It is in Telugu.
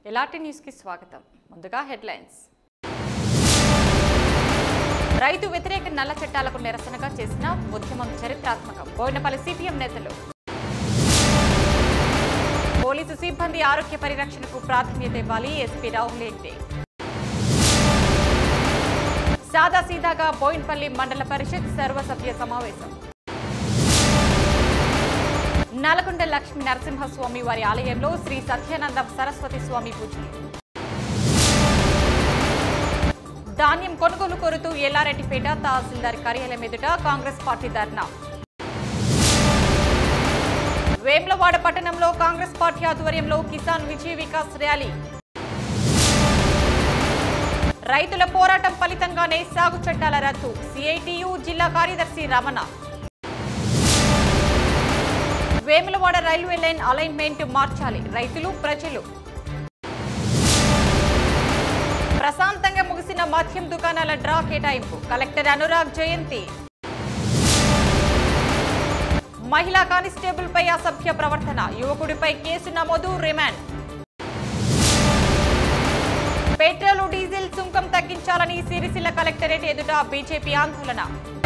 ఎలాంటి న్యూస్కి స్వాగతం ముందుగా హెడ్లైన్స్ రైతు వ్యతిరేక నల్ల చట్టాలకు నిరసనగా చేసిన ఉద్యమం చరిత్రాత్మకం బోయినపల్లి సిపిఎం నేతలు పోలీసు సిబ్బంది ఆరోగ్య పరిరక్షణకు ప్రాధాన్యత ఇవ్వాలి ఎస్పీ రాహుల్ రెడ్డి సాదాసీదాగా బోయిన్పల్లి మండల పరిషత్ సర్వసభ్య సమావేశం నల్గొండ లక్ష్మీ నరసింహస్వామి వారి ఆలయంలో శ్రీ సత్యానంద సరస్వతి స్వామి పూజలు ధాన్యం కొనుగోలు కోరుతూ ఎల్లారెడ్డిపేట తహసీల్దార్ కార్యాలయం ఎదుట కాంగ్రెస్ పార్టీ ధర్నా వేములవాడ పట్టణంలో కాంగ్రెస్ పార్టీ ఆధ్వర్యంలో కిసాన్ విజయ్ వికాస్ ర్యాలీ రైతుల పోరాటం ఫలితంగానే సాగు చట్టాల రద్దు సిఐటియు జిల్లా కార్యదర్శి Ramana Vemulawada railway line alignment మార్చాలి రైతులు ప్రజలు ప్రశాంతంగా ముగిసిన మద్యం దుకాణాల డ్రా కేటాయింపు కలెక్టర్ అనురాగ్ జయంతి మహిళా కానిస్టేబుల్ పై అసభ్య ప్రవర్తన యువకుడిపై కేసు నమోదు రిమాండ్ పెట్రోల్ డీజిల్ సుంకం తగ్గించాలని సిరిసిల్ల కలెక్టరేట్ ఎదుట బీజేపీ ఆందోళన